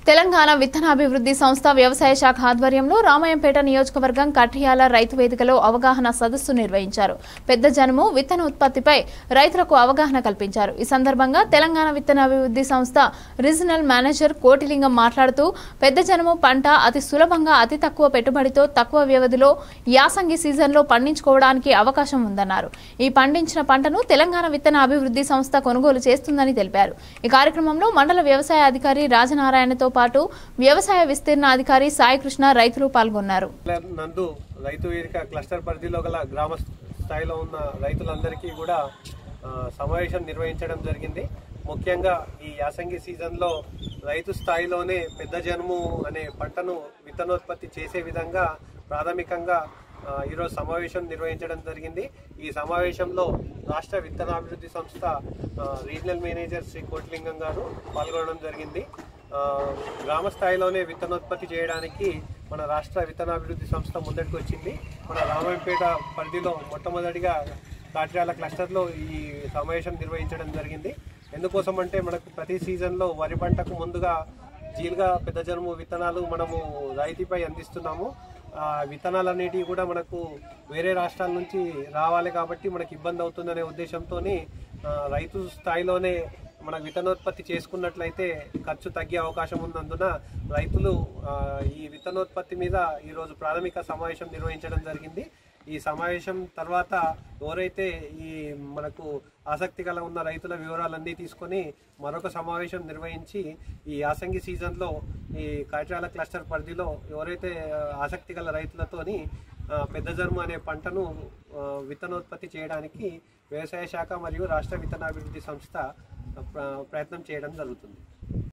తెలంగాణ విత్తనాభివృద్ధి సంస్థ వ్యవసాయ శాఖ ఆధ్వర్యంలో రామాయంపేట నియోజకవర్గం కఠియాల రైతు వేదికలో అవగాహన సదస్సు నిర్వహించారు పెద్ద జనుము విత్తన ఉత్పత్తిపై రైతులకు అవగాహన కల్పించారు ఈ సందర్భంగా తెలంగాణ విత్తనాభివృద్ధి సంస్థ రీజనల్ మేనేజర్ కోటిలింగం మాట్లాడుతూ పెద్ద జనుము పంట అతి సులభంగా అతి తక్కువ పెట్టుబడితో తక్కువ వ్యవధిలో యాసంగి సీజన్లో పండించుకోవడానికి అవకాశం ఉందన్నారు ఈ పండించిన పంటను తెలంగాణ విత్తన అభివృద్ధి సంస్థ కొనుగోలు చేస్తుందని తెలిపారు ఈ కార్యక్రమంలో మండల వ్యవసాయ అధికారి రాజనారాయణతో పాటు వ్యవసాయ విస్తీర్ణ అధికారి సాయికృష్ణ రైతులు పాల్గొన్నారు నందు రైతు వేదిక క్లస్టర్ పరిధిలో గల గ్రామ స్థాయిలో ఉన్న రైతులందరికీ కూడా ఆ, సమావేశం నిర్వహించడం జరిగింది ముఖ్యంగా ఈ యాసంగి సీజన్లో రైతు స్థాయిలోనే పెద్ద జనుము అనే పంటను విత్తనోత్పత్తి చేసే విధంగా ప్రాథమికంగా ఆ, ఈరోజు సమావేశం నిర్వహించడం జరిగింది ఈ సమావేశంలో రాష్ట్ర విత్తనాభివృద్ధి సంస్థ ఆ, రీజనల్ మేనేజర్ శ్రీ కోటిలింగం గారు పాల్గొనడం జరిగింది ఆ, గ్రామ స్థాయిలోనే విత్తనోత్పత్తి చేయడానికి మన రాష్ట్ర విత్తనాభివృద్ధి సంస్థ ముందటికి వచ్చింది మన రామాయంపేట పరిధిలో మొట్టమొదటిగా కాట్రాల క్లస్టర్లో ఈ సమావేశం నిర్వహించడం జరిగింది ఎందుకోసం అంటే మనకు ప్రతి సీజన్లో వరి పంటకు ముందుగా జీలుగా పెద్ద జనుము విత్తనాలు మనము రాయితీపై అందిస్తున్నాము ఆ విత్తనాలు అనేటివి కూడా మనకు వేరే రాష్ట్రాల నుంచి రావాలి కాబట్టి మనకి ఇబ్బంది అవుతుందనే ఉద్దేశంతో రైతు స్థాయిలోనే మనకు విత్తనోత్పత్తి చేసుకున్నట్లయితే ఖర్చు తగ్గే అవకాశం ఉన్నందున రైతులు ఆ, ఈ విత్తనోత్పత్తి మీద ఈరోజు ప్రాథమిక సమావేశం నిర్వహించడం జరిగింది ఈ సమావేశం తర్వాత ఎవరైతే ఈ మనకు ఆసక్తి గల ఉన్న రైతుల వివరాలన్నీ తీసుకొని మరొక సమావేశం నిర్వహించి ఈ యాసంగి సీజన్లో ఈ కాట్రాల క్లస్టర్ పరిధిలో ఎవరైతే ఆ, ఆసక్తి గల రైతులతోని ఆ, పెద్ద జర్మ అనే పంటను ఆ, విత్తనోత్పత్తి చేయడానికి వ్యవసాయ శాఖ మరియు రాష్ట్ర విత్తనాభివృద్ధి సంస్థ ప్ర- ప్రయత్నం చేయడం జరుగుతుంది